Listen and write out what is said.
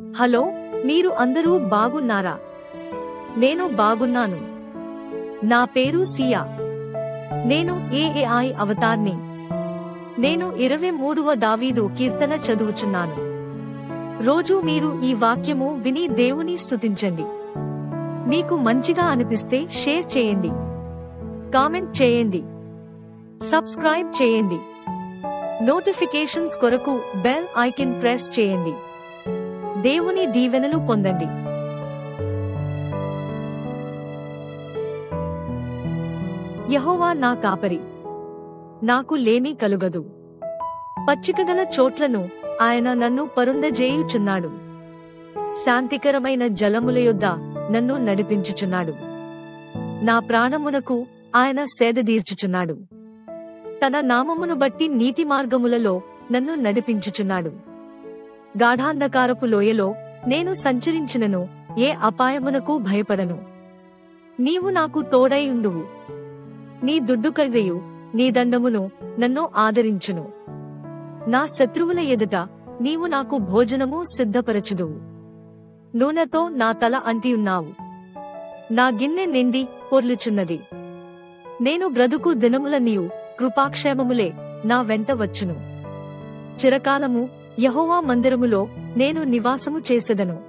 hello మీరు అందరూ బాగున్నారా నేను బాగున్నాను నా పేరు సియా నేను ఏఏఐ అవతార్ని నేను ఇరవై మూడవ దావీదు కీర్తన చదువుచున్నాను రోజు మీరు ఈ వాక్యము విని దేవుని స్తుతించండి మీకు మంచిగా అనిపిస్తే షేర్ చేయండి కామెంట్ చేయండి సబ్స్క్రైబ్ చేయండి నోటిఫికేషన్స్ కొరకు బెల్ ఐకన్ ప్రెస్ చేయండి దేవుని దీవెనలు పొందండి యహోవా నా కాపరి నాకు లేమి కలుగదు పచ్చికగల చోట్లను ఆయన నన్ను పరుండజేయుచున్నాడు శాంతికరమైన జలముల యొద్ద నన్ను నడిపించుచున్నాడు నా ప్రాణమునకు ఆయన సేదదీర్చుచున్నాడు తన నామమును బట్టి నీతి మార్గములలో నన్ను నడిపించుచున్నాడు గాఢాంధకారపు లోయలో నేను సంచరించినను ఏ అపాయమునకు భయపడను నీవు నాకు తోడైయుందువు నీ దుడ్డుకదయు నీ దండమును నన్ను ఆదరించును నా శత్రువుల ఎదుట నీవు నాకు భోజనము సిద్ధపరచుదువు నూనెతో నా తల అంటియున్నావు నా గిన్నె నిండి పొర్లుచున్నది నేను బ్రతుకు దినముల నీవు కృపాక్షేమములే నా వెంట వచ్చును చిరకాలము యహోవా మందిరములో నేను నివాసము చేసెదను